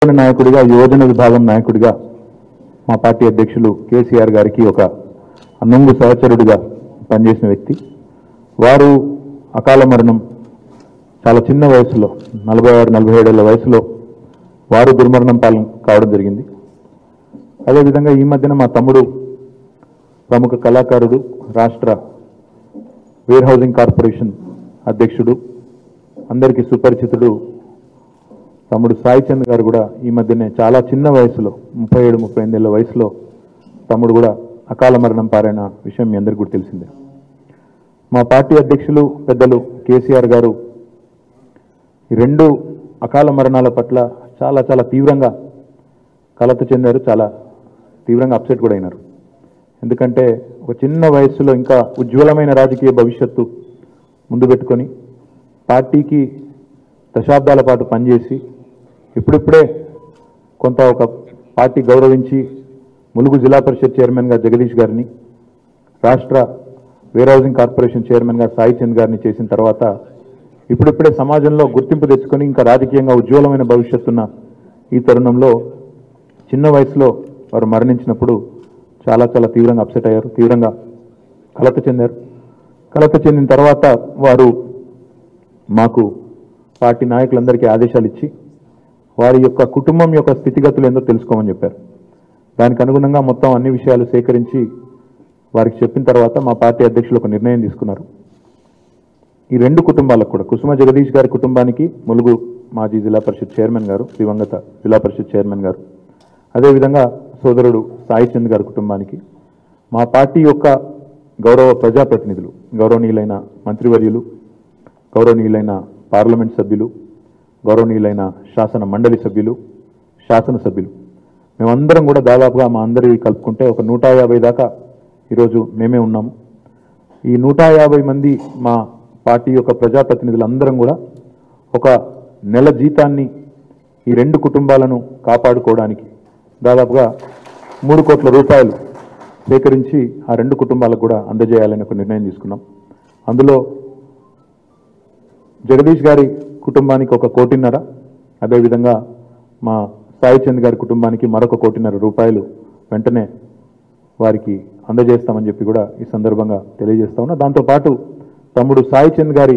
యువజన నాయకుడిగా యువజన విభాగం నాయకుడిగా మా పార్టీ అధ్యక్షులు కేసీఆర్ గారికి ఒక అన్నంగు సహచరుడిగా పనిచేసిన వ్యక్తి వారు అకాల మరణం చాలా చిన్న వయసులో నలభై ఆరు నలభై ఏడేళ్ల వయసులో వారు దుర్మరణం పాలన కావడం జరిగింది అదేవిధంగా ఈ మధ్యన మా తమ్ముడు ప్రముఖ కళాకారుడు రాష్ట్ర వేర్ హౌసింగ్ కార్పొరేషన్ అధ్యక్షుడు అందరికీ సుపరిచితుడు తమ్ముడు సాయి చంద్ గారు కూడా ఈ మధ్యనే చాలా చిన్న వయసులో ముప్పై ఏడు ముప్పై ఎనిమిదేళ్ల వయసులో తమ్ముడు కూడా అకాల మరణం పారైన విషయం మీ అందరికీ కూడా తెలిసిందే మా పార్టీ అధ్యక్షులు పెద్దలు కేసీఆర్ గారు ఈ రెండు అకాల మరణాల పట్ల చాలా చాలా తీవ్రంగా కలత చెందారు చాలా తీవ్రంగా అప్సెట్ కూడా అయినారు ఎందుకంటే ఒక చిన్న వయస్సులో ఇంకా ఉజ్వలమైన రాజకీయ భవిష్యత్తు ముందు పెట్టుకొని పార్టీకి దశాబ్దాల పాటు పనిచేసి ఇప్పుడిప్పుడే కొంత ఒక పార్టీ గౌరవించి ములుగు జిల్లా పరిషత్ చైర్మన్గా జగదీష్ గారిని రాష్ట్ర వేర్ హౌసింగ్ కార్పొరేషన్ చైర్మన్గా సాయి చంద్ గారిని చేసిన తర్వాత ఇప్పుడిప్పుడే సమాజంలో గుర్తింపు తెచ్చుకొని ఇంకా రాజకీయంగా ఉజ్వలమైన భవిష్యత్తున్న ఈ తరుణంలో చిన్న వయసులో వారు మరణించినప్పుడు చాలా చాలా తీవ్రంగా అప్సెట్ అయ్యారు తీవ్రంగా కలత చెందారు కలత చెందిన తర్వాత వారు మాకు పార్టీ నాయకులందరికీ ఆదేశాలు ఇచ్చి వారి యొక్క కుటుంబం యొక్క స్థితిగతులు ఏందో తెలుసుకోమని చెప్పారు దానికి అనుగుణంగా మొత్తం అన్ని విషయాలు సేకరించి వారికి చెప్పిన తర్వాత మా పార్టీ అధ్యక్షులు ఒక నిర్ణయం తీసుకున్నారు ఈ రెండు కుటుంబాలకు కూడా కుసుమ జగదీష్ గారి కుటుంబానికి ములుగు మాజీ జిల్లా పరిషత్ చైర్మన్ గారు దివంగత జిల్లా పరిషత్ చైర్మన్ గారు అదేవిధంగా సోదరుడు సాయి చంద్ గారి కుటుంబానికి మా పార్టీ యొక్క గౌరవ ప్రజాప్రతినిధులు గౌరవనీయులైన మంత్రివర్యులు గౌరవనీయులైన పార్లమెంట్ సభ్యులు గౌరవనీయులైన శాసన మండలి సభ్యులు శాసనసభ్యులు మేమందరం కూడా దాదాపుగా మా అందరి కలుపుకుంటే ఒక నూట యాభై దాకా ఈరోజు మేమే ఉన్నాము ఈ నూట యాభై మంది మా పార్టీ యొక్క ప్రజాప్రతినిధులు అందరం కూడా ఒక నెల జీతాన్ని ఈ రెండు కుటుంబాలను కాపాడుకోవడానికి దాదాపుగా మూడు కోట్ల రూపాయలు సేకరించి ఆ రెండు కుటుంబాలకు కూడా అందజేయాలని ఒక నిర్ణయం తీసుకున్నాం అందులో జగదీష్ గారి కుటుంబానికి ఒక కోటిన్నర అదేవిధంగా మా సాయి చంద్ గారి కుటుంబానికి మరొక కోటిన్నర రూపాయలు వెంటనే వారికి అందజేస్తామని చెప్పి కూడా ఈ సందర్భంగా తెలియజేస్తా ఉన్నా దాంతోపాటు తమ్ముడు సాయి చంద్ గారి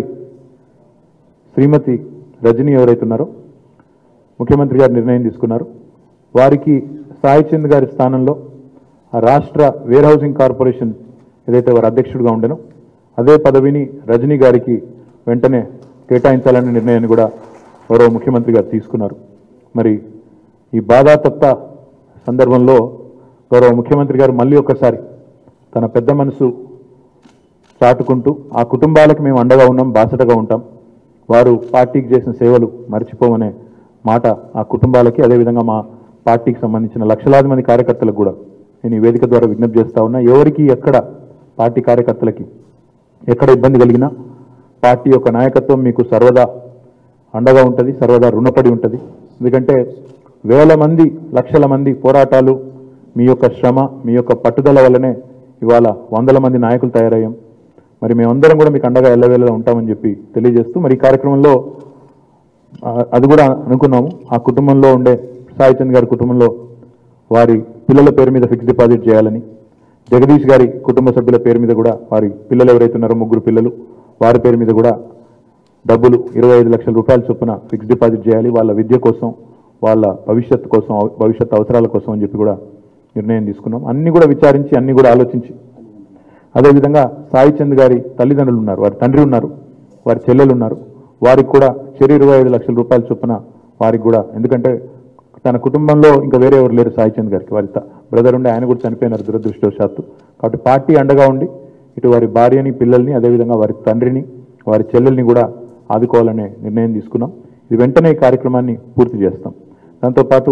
శ్రీమతి రజని ఎవరైతే ఉన్నారో ముఖ్యమంత్రి గారు నిర్ణయం తీసుకున్నారు వారికి సాయి చంద్ గారి స్థానంలో ఆ రాష్ట్ర వేర్ హౌసింగ్ కార్పొరేషన్ ఏదైతే వారు అధ్యక్షుడిగా ఉండెనో అదే పదవిని రజనీ గారికి వెంటనే కేటాయించాలనే నిర్ణయాన్ని కూడా గౌరవ ముఖ్యమంత్రి గారు తీసుకున్నారు మరి ఈ బాధాతప్త సందర్భంలో గౌరవ ముఖ్యమంత్రి గారు మళ్ళీ ఒకసారి తన పెద్ద మనసు చాటుకుంటూ ఆ కుటుంబాలకు మేము అండగా ఉన్నాం బాసటగా ఉంటాం వారు పార్టీకి చేసిన సేవలు మర్చిపోమనే మాట ఆ కుటుంబాలకి అదేవిధంగా మా పార్టీకి సంబంధించిన లక్షలాది మంది కార్యకర్తలకు కూడా నేను ఈ వేదిక ద్వారా విజ్ఞప్తి చేస్తా ఉన్నా ఎవరికి ఎక్కడ పార్టీ కార్యకర్తలకి ఎక్కడ ఇబ్బంది కలిగినా పార్టీ యొక్క నాయకత్వం మీకు సర్వదా అండగా ఉంటుంది సర్వదా రుణపడి ఉంటుంది ఎందుకంటే వేల మంది లక్షల మంది పోరాటాలు మీ యొక్క శ్రమ మీ యొక్క పట్టుదల వల్లనే ఇవాళ వందల మంది నాయకులు తయారయ్యాం మరి మేమందరం కూడా మీకు అండగా ఎల్లవేళలా ఉంటామని చెప్పి తెలియజేస్తూ మరి ఈ కార్యక్రమంలో ఆ, అది కూడా అనుకున్నాము ఆ కుటుంబంలో ఉండే సాయి చంద్ గారి కుటుంబంలో వారి పిల్లల పేరు మీద ఫిక్స్ డిపాజిట్ చేయాలని జగదీష్ గారి కుటుంబ సభ్యుల పేరు మీద కూడా వారి పిల్లలు ఎవరైతే ఉన్నారో ముగ్గురు పిల్లలు వారి పేరు మీద కూడా డబ్బులు ఇరవై ఐదు లక్షల రూపాయల చొప్పున ఫిక్స్ డిపాజిట్ చేయాలి వాళ్ళ విద్య కోసం వాళ్ళ భవిష్యత్తు కోసం అవ- భవిష్యత్తు అవసరాల కోసం అని చెప్పి కూడా నిర్ణయం తీసుకున్నాం అన్ని కూడా విచారించి అన్ని కూడా ఆలోచించి అదేవిధంగా సాయి చంద్ గారి తల్లిదండ్రులు ఉన్నారు వారి తండ్రి ఉన్నారు వారి చెల్లెలు ఉన్నారు వారికి కూడా చెరు ఇరవై ఐదు లక్షల రూపాయల చొప్పున వారికి కూడా ఎందుకంటే తన కుటుంబంలో ఇంకా వేరే ఎవరు లేరు సాయి చంద్ గారికి వారి బ్రదర్ ఉండి ఆయన కూడా చనిపోయినారు దురదృష్టవశాత్తు కాబట్టి పార్టీ అండగా ఉండి ఇటు వారి భార్యని పిల్లల్ని అదేవిధంగా వారి తండ్రిని వారి చెల్లెల్ని కూడా ఆదుకోవాలనే నిర్ణయం తీసుకున్నాం ఇది వెంటనే ఈ కార్యక్రమాన్ని పూర్తి చేస్తాం దాంతోపాటు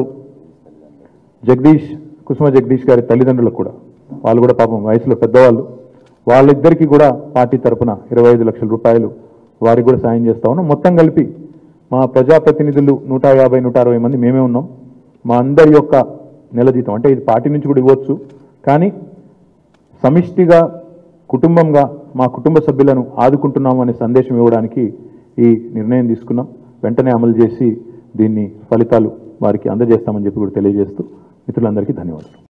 జగదీష్ కుసుమ జగదీష్ గారి తల్లిదండ్రులకు కూడా వాళ్ళు కూడా పాపం వయసులో పెద్దవాళ్ళు వాళ్ళిద్దరికీ కూడా పార్టీ తరపున ఇరవై ఐదు లక్షల రూపాయలు వారికి కూడా సాయం చేస్తా ఉన్నాం మొత్తం కలిపి మా ప్రజాప్రతినిధులు నూట యాభై నూట అరవై మంది మేమే ఉన్నాం మా అందరి యొక్క నెల జీతం అంటే ఇది పార్టీ నుంచి కూడా ఇవ్వచ్చు కానీ సమిష్టిగా కుటుంబంగా మా కుటుంబ సభ్యులను ఆదుకుంటున్నాము అనే సందేశం ఇవ్వడానికి ఈ నిర్ణయం తీసుకున్నాం వెంటనే అమలు చేసి దీన్ని ఫలితాలు వారికి అందజేస్తామని చెప్పి కూడా తెలియజేస్తూ మిత్రులందరికీ ధన్యవాదాలు